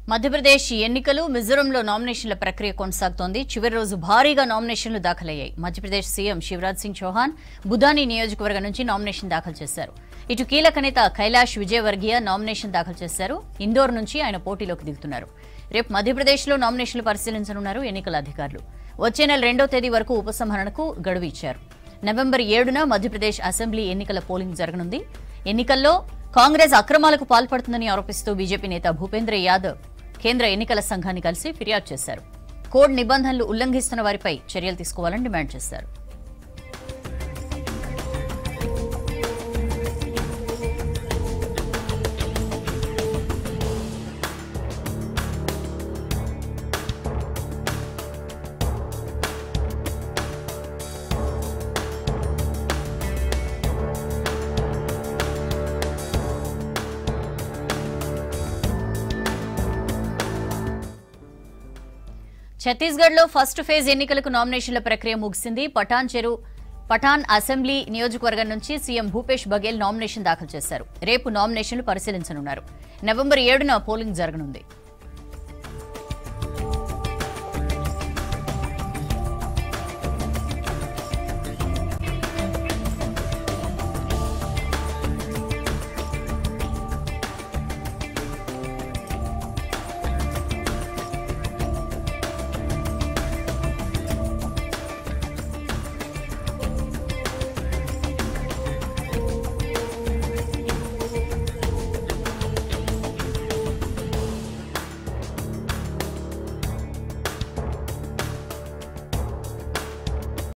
మధ్యప్రదేశ్ ఎన్నికలు మిజోరంలో నామినేషన్ల ప్రక్రియ కొనసాగుతోంది చివరి రోజు భారీగా నామినేషన్లు దాఖలయ్యాయి మధ్యప్రదేశ్ సీఎం శివరాజ్ సింగ్ చౌహాన్ బుధాని నియోజకవర్గం నుంచి నామినేషన్ దాఖలు చేశారు ఇటు కీలక నేత కైలాష్ విజయవర్గీయ నామినేషన్ దాఖలు చేశారు ఇందోర్ నుంచి ఆయన పోటీలోకి దిగుతున్నారు రేపు మధ్యప్రదేశ్లో నామినేషన్లు పరిశీలించనున్నారు ఎన్నికల అధికారులు వచ్చే నెల రెండో తేదీ వరకు ఉపసంహరణకు గడువు ఇచ్చారు నవంబర్ ఏడున మధ్యప్రదేశ్ అసెంబ్లీ ఎన్నికల పోలింగ్ జరగనుంది ఎన్నికల్లో కాంగ్రెస్ అక్రమాలకు పాల్పడుతుందని ఆరోపిస్తూ బీజేపీ నేత భూపేంద్ర యాదవ్ కేంద్ర ఎన్నికల సంఘాన్ని కలిసి ఫిర్యాదు చేశారు కోడ్ నిబంధనలు ఉల్లంఘిస్తున్న వారిపై చర్యలు తీసుకోవాలని డిమాండ్ చేశారు ఛత్తీస్గఢ్లో ఫస్ట్ ఫేజ్ ఎన్నికలకు నామినేషన్ల ప్రక్రియ ముగిసింది పఠాన్ చెరు పఠాన్ అసెంబ్లీ నియోజకవర్గం నుంచి సీఎం భూపేష్ బఘేల్ నామినేషన్ దాఖలు చేశారు రేపు నామినేషన్లు పరిశీలించనున్నారు నవంబర్ ఏడున పోలింగ్ జరగనుంది